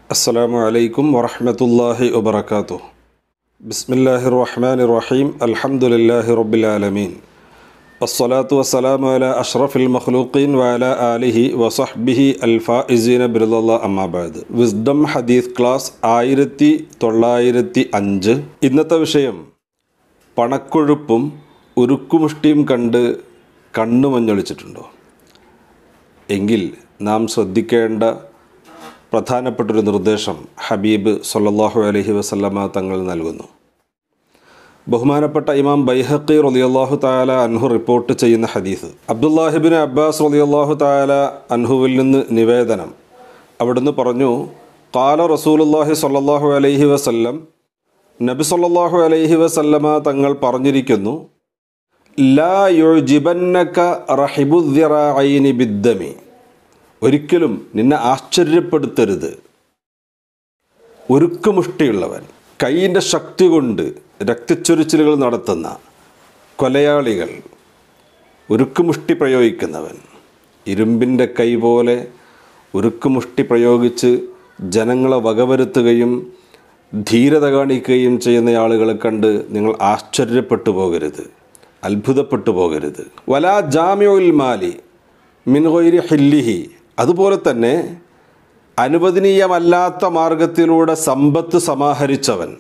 السلام عليكم ورحمة الله وبركاته بسم الله الرحمن الرحيم الحمد لله رب العالمين والصلاة والسلام على أشرف المخلوقين وعلى آله وصحبه الفائزين برضا الله أما بعد wisdom ഹദീസ് class ആയിരത്തി തൊള്ളായിരത്തി അഞ്ച് ഇന്നത്തെ വിഷയം പണക്കൊഴുപ്പും ഉരുക്കുമുഷ്ടിയും കണ്ട് കണ്ണുമഞ്ഞൊളിച്ചിട്ടുണ്ടോ എങ്കിൽ നാം ശ്രദ്ധിക്കേണ്ട പ്രധാനപ്പെട്ടൊരു നിർദ്ദേശം ഹബീബ് സല്ലല്ലാഹു അലൈഹി വസല്ലമ തങ്ങൾ നൽകുന്നു ബഹുമാനപ്പെട്ട ഇമാം ബൈഹഖി റളിയല്ലാഹു താല അൻഹു റിപ്പോർട്ട് ചെയ്യുന്ന ഹദീസ് അബ്ദുല്ലാഹിബിൻ അബ്ബാസ് റളിയല്ലാഹു താല അൻഹുവിൽ നിന്ന് നിവേദനം അവിടുന്ന് പറഞ്ഞു കാല റസൂലുല്ലാഹി സല്ലല്ലാഹു അലൈഹി വസല്ലം നബി സല്ലല്ലാഹു അലൈഹി വസല്ലമ തങ്ങൾ പറഞ്ഞിരിക്കുന്നു ലാ യുജിബന്നക റഹിബുദ്ദിറായിനി ബിദ്ദമി ഒരിക്കലും നിന്നെ ആശ്ചര്യപ്പെടുത്തരുത് ഉരുക്കുമുഷ്ടിയുള്ളവൻ കൈയിൻ്റെ ശക്തി കൊണ്ട് രക്തച്ചൊരിച്ചിലുകൾ നടത്തുന്ന കൊലയാളികൾ ഉരുക്കുമുഷ്ടി പ്രയോഗിക്കുന്നവൻ ഇരുമ്പിൻ്റെ കൈ പോലെ ഉരുക്കുമുഷ്ടി പ്രയോഗിച്ച് ജനങ്ങളെ വകവരുത്തുകയും ധീരത കാണിക്കുകയും ചെയ്യുന്ന ആളുകളെ കണ്ട് നിങ്ങൾ ആശ്ചര്യപ്പെട്ടു പോകരുത് അത്ഭുതപ്പെട്ടു പോകരുത് വലാ ജാമ്യോൽ മാലി മിൻഗൊയിരി ഹില്ലിഹി അതുപോലെ തന്നെ അനുവദനീയമല്ലാത്ത മാർഗത്തിലൂടെ സമ്പത്ത് സമാഹരിച്ചവൻ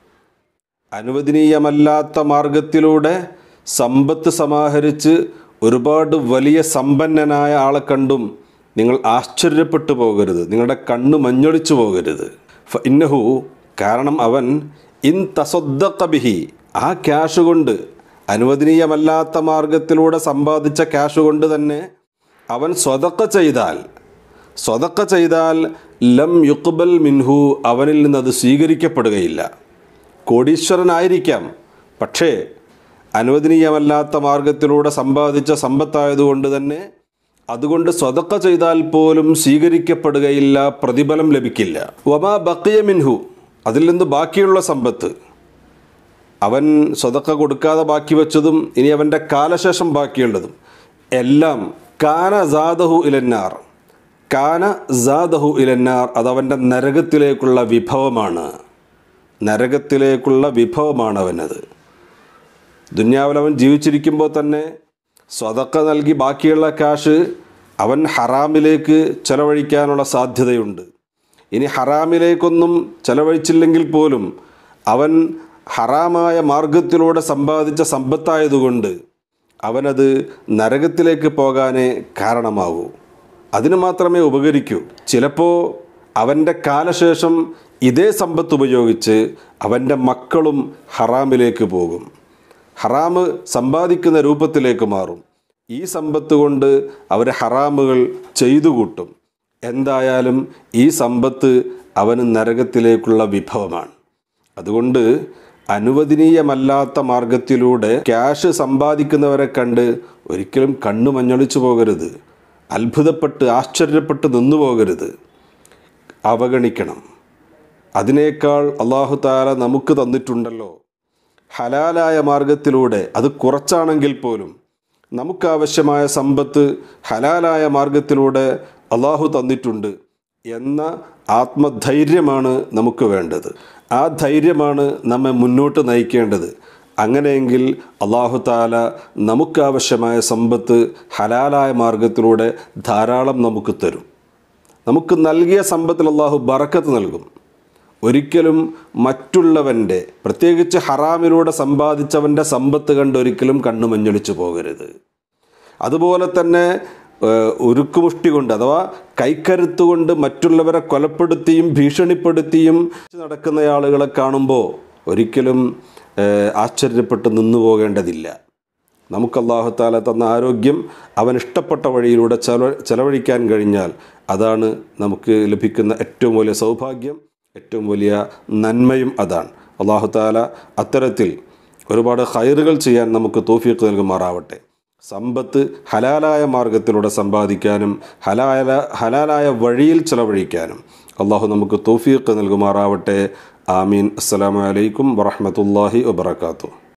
അനുവദനീയമല്ലാത്ത മാർഗത്തിലൂടെ സമ്പത്ത് സമാഹരിച്ച് ഒരുപാട് വലിയ സമ്പന്നനായ ആളെ കണ്ടും നിങ്ങൾ ആശ്ചര്യപ്പെട്ടു പോകരുത് നിങ്ങളുടെ കണ്ണ് മഞ്ഞൊളിച്ചു പോകരുത് ഫ ഇന്നഹു കാരണം അവൻ ഇൻ തസൊദ്ദക്കബിഹി ആ ക്യാഷ് കൊണ്ട് അനുവദനീയമല്ലാത്ത മാർഗത്തിലൂടെ സമ്പാദിച്ച ക്യാഷ് കൊണ്ട് തന്നെ അവൻ സ്വതക്ക ചെയ്താൽ സ്വതക്ക ചെയ്താൽ ലം യുക്ബൽ മിൻഹു അവനിൽ നിന്ന് അത് സ്വീകരിക്കപ്പെടുകയില്ല കോടീശ്വരനായിരിക്കാം പക്ഷേ അനുവദനീയമല്ലാത്ത മാർഗത്തിലൂടെ സമ്പാദിച്ച സമ്പത്തായതുകൊണ്ട് തന്നെ അതുകൊണ്ട് സ്വതക്ക ചെയ്താൽ പോലും സ്വീകരിക്കപ്പെടുകയില്ല പ്രതിഫലം ലഭിക്കില്ല വമാ ബക്കിയ മിൻഹു അതിൽ നിന്ന് ബാക്കിയുള്ള സമ്പത്ത് അവൻ സ്വതക്ക കൊടുക്കാതെ ബാക്കി വെച്ചതും ഇനി അവൻ്റെ കാലശേഷം ബാക്കിയുള്ളതും എല്ലാം കാന ജാദഹു ഇലന്നാർ കാന ജാദഹു ഇലന്നാർ അതവൻ്റെ നരകത്തിലേക്കുള്ള വിഭവമാണ് നരകത്തിലേക്കുള്ള വിഭവമാണ് അവനത് ദുന്യാവിൽ അവൻ ജീവിച്ചിരിക്കുമ്പോൾ തന്നെ സ്വതക്ക നൽകി ബാക്കിയുള്ള കാശ് അവൻ ഹറാമിലേക്ക് ചെലവഴിക്കാനുള്ള സാധ്യതയുണ്ട് ഇനി ഹറാമിലേക്കൊന്നും ചെലവഴിച്ചില്ലെങ്കിൽ പോലും അവൻ ഹറാമായ മാർഗത്തിലൂടെ സമ്പാദിച്ച സമ്പത്തായതുകൊണ്ട് അവനത് നരകത്തിലേക്ക് പോകാനേ കാരണമാകൂ അതിന് മാത്രമേ ഉപകരിക്കൂ ചിലപ്പോൾ അവൻ്റെ കാലശേഷം ഇതേ സമ്പത്ത് ഉപയോഗിച്ച് അവൻ്റെ മക്കളും ഹറാമിലേക്ക് പോകും ഹറാമ് സമ്പാദിക്കുന്ന രൂപത്തിലേക്ക് മാറും ഈ സമ്പത്ത് കൊണ്ട് അവർ ഹറാമുകൾ ചെയ്തു കൂട്ടും എന്തായാലും ഈ സമ്പത്ത് അവന് നരകത്തിലേക്കുള്ള വിഭവമാണ് അതുകൊണ്ട് അനുവദനീയമല്ലാത്ത മാർഗത്തിലൂടെ ക്യാഷ് സമ്പാദിക്കുന്നവരെ കണ്ട് ഒരിക്കലും കണ്ണു മഞ്ഞളിച്ചു പോകരുത് അത്ഭുതപ്പെട്ട് ആശ്ചര്യപ്പെട്ട് നിന്നു പോകരുത് അവഗണിക്കണം അതിനേക്കാൾ അള്ളാഹു താല നമുക്ക് തന്നിട്ടുണ്ടല്ലോ ഹലാലായ മാർഗത്തിലൂടെ അത് കുറച്ചാണെങ്കിൽ പോലും നമുക്കാവശ്യമായ സമ്പത്ത് ഹലാലായ മാർഗത്തിലൂടെ അള്ളാഹു തന്നിട്ടുണ്ട് എന്ന ആത്മധൈര്യമാണ് നമുക്ക് വേണ്ടത് ആ ധൈര്യമാണ് നമ്മെ മുന്നോട്ട് നയിക്കേണ്ടത് അങ്ങനെയെങ്കിൽ അള്ളാഹു താല നമുക്കാവശ്യമായ സമ്പത്ത് ഹലാലായ മാർഗത്തിലൂടെ ധാരാളം നമുക്ക് തരും നമുക്ക് നൽകിയ സമ്പത്തിൽ അള്ളാഹു ബറക്കത്ത് നൽകും ഒരിക്കലും മറ്റുള്ളവൻ്റെ പ്രത്യേകിച്ച് ഹറാമിലൂടെ സമ്പാദിച്ചവൻ്റെ സമ്പത്ത് കണ്ട് ഒരിക്കലും കണ്ണു മഞ്ഞൊളിച്ചു പോകരുത് അതുപോലെ തന്നെ ഉരുക്കുമുഷ്ടി കൊണ്ട് അഥവാ കൈക്കരുത്ത് കൊണ്ട് മറ്റുള്ളവരെ കൊലപ്പെടുത്തിയും ഭീഷണിപ്പെടുത്തിയും നടക്കുന്ന ആളുകളെ കാണുമ്പോൾ ഒരിക്കലും ആശ്ചര്യപ്പെട്ട് നിന്നു പോകേണ്ടതില്ല നമുക്ക് അള്ളാഹുത്താല തന്ന ആരോഗ്യം അവൻ ഇഷ്ടപ്പെട്ട വഴിയിലൂടെ ചെലവ ചെലവഴിക്കാൻ കഴിഞ്ഞാൽ അതാണ് നമുക്ക് ലഭിക്കുന്ന ഏറ്റവും വലിയ സൗഭാഗ്യം ഏറ്റവും വലിയ നന്മയും അതാണ് അള്ളാഹുത്താല അത്തരത്തിൽ ഒരുപാട് ഹൈറുകൾ ചെയ്യാൻ നമുക്ക് തോഫീക്ക് നൽകുമാറാവട്ടെ സമ്പത്ത് ഹലാലായ മാർഗത്തിലൂടെ സമ്പാദിക്കാനും ഹലാല ഹലാലായ വഴിയിൽ ചെലവഴിക്കാനും അള്ളാഹു നമുക്ക് തോഫീക്ക് നൽകുമാറാവട്ടെ ആമീൻ അസ്സലാമലൈക്കും വറഹമത്തല്ലാഹി വബർക്കാത്തു